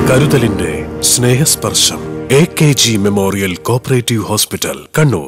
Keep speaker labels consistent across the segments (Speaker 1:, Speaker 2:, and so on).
Speaker 1: കരുതലിന്റെ സ്നേഹസ്പർശം A K G memorial cooperative hospital Kannur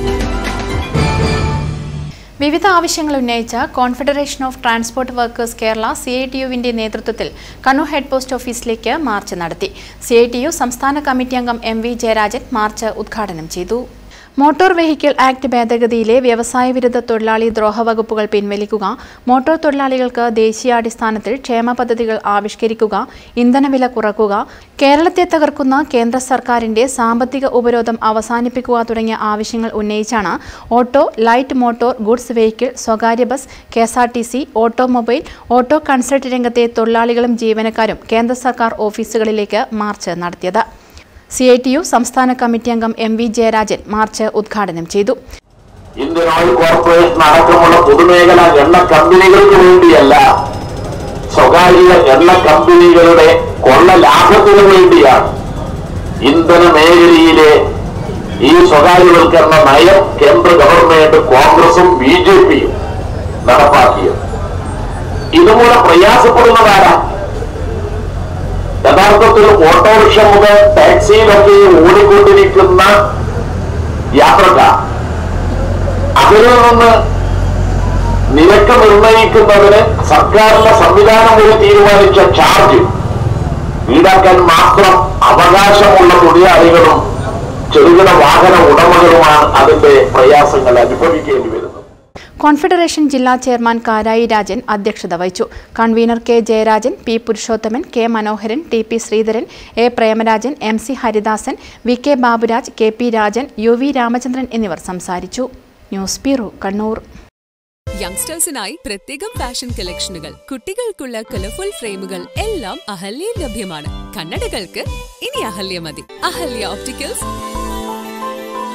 Speaker 2: വിവിധ ആവശ്യങ്ങൾ ഉന്നയിച്ച confederation of transport workers Kerala C I T യുവിന്റെ നേതൃത്വത്തിൽ കണ്ണൂർ ഹെഡ് പോസ്റ്റ് ഓഫീസിലേക്ക് മാർച്ച് നടത്തി സി ഐ ടി യു സംസ്ഥാന കമ്മിറ്റി അംഗം എം വി ജയരാജൻ മാർച്ച് ഉദ്ഘാടനം ചെയ്തു മോട്ടോർ വെഹിക്കിൾ ആക്ട് ഭേദഗതിയിലെ വ്യവസായ വിരുദ്ധ തൊഴിലാളി ദ്രോഹ വകുപ്പുകൾ പിൻവലിക്കുക മോട്ടോർ തൊഴിലാളികൾക്ക് ദേശീയാടിസ്ഥാനത്തിൽ ക്ഷേമ പദ്ധതികൾ ആവിഷ്കരിക്കുക ഇന്ധനവില കുറക്കുക കേരളത്തെ തകർക്കുന്ന കേന്ദ്ര സർക്കാരിന്റെ സാമ്പത്തിക ഉപരോധം അവസാനിപ്പിക്കുക തുടങ്ങിയ ആവശ്യങ്ങൾ ഉന്നയിച്ചാണ് auto light motor goods vehicle സ്വകാര്യ bus K S R T C automobile auto consult രംഗത്തെ തൊഴിലാളികളും ജീവനക്കാരും കേന്ദ്ര സർക്കാർ ഓഫീസുകളിലേക്ക് മാർച്ച് നടത്തിയത് സി ഐ ടി യു സംസ്ഥാന കമ്മിറ്റി അംഗം എം വി ജയരാജൻ മാർച്ച് ഉദ്ഘാടനം ചെയ്തു
Speaker 3: ഇന്ത്യൻ ഓയിൽ കോർപ്പറേഷൻ അടക്കമുള്ള പൊതുമേഖലാ എണ്ണ കമ്പനികൾക്ക് വേണ്ടിയല്ല സ്വകാര്യ എണ്ണ കമ്പനികളുടെ കൊള്ള ലാഭത്തിന് വേണ്ടിയാണ് ഇന്ധന മേഖലയിലെ ഈ സ്വകാര്യവൽക്കരണ നയം കേന്ദ്ര ഗവൺമെന്റ് കോൺഗ്രസും ബി ജെ പിയും നടപ്പാക്കിയത് ഇതുമൂലം പ്രയാസപ്പെടുന്നതാരാ യഥാർത്ഥത്തിൽ ഓട്ടോറിക്ഷ മുതൽ ടാക്സിയിലൊക്കെ ഓടിക്കൊണ്ടിരിക്കുന്ന യാത്രക്കാർ അതിൽ നിന്ന് നിരക്ക് നിർണയിക്കുന്നതിന് സർക്കാരിന്റെ സംവിധാനം വഴി തീരുമാനിച്ച ചാർജ് ഈടാക്കാൻ മാത്രം അവകാശമുള്ള തൊഴിലാളികളും ചെറുകിട വാഹന ഉടമകളുമാണ് അതിന്റെ പ്രയാസങ്ങൾ അനുഭവിക്കേണ്ടി വരുന്നത്
Speaker 2: കോൺഫെഡറേഷൻ ജില്ലാ ചെയർമാൻ കാരായി രാജൻ അധ്യക്ഷത വഹിച്ചു convener K Jayarajan P Purushothaman K Manoharan T P Sreedharan A Premarajan M C Haridasan V K Baburaj K P Rajan U V Ramachandran എന്നിവർ സംസാരിച്ചു ന്യൂസ് ബ്യൂറോ കണ്ണൂർ
Speaker 4: യങ്സ്റ്റേഴ്സിനായി പ്രത്യേകം ഫാഷൻ കളക്ഷനുകൾ കുട്ടികൾക്കുള്ള കളർഫുൾ ഫ്രെയിമുകൾ എല്ലാം അഹല്യയിൽ ലഭ്യമാണ് കണ്ണടകൾക്ക് ഇനി അഹല്യ മതി അഹല്യ ഓപ്റ്റിക്കൽസ്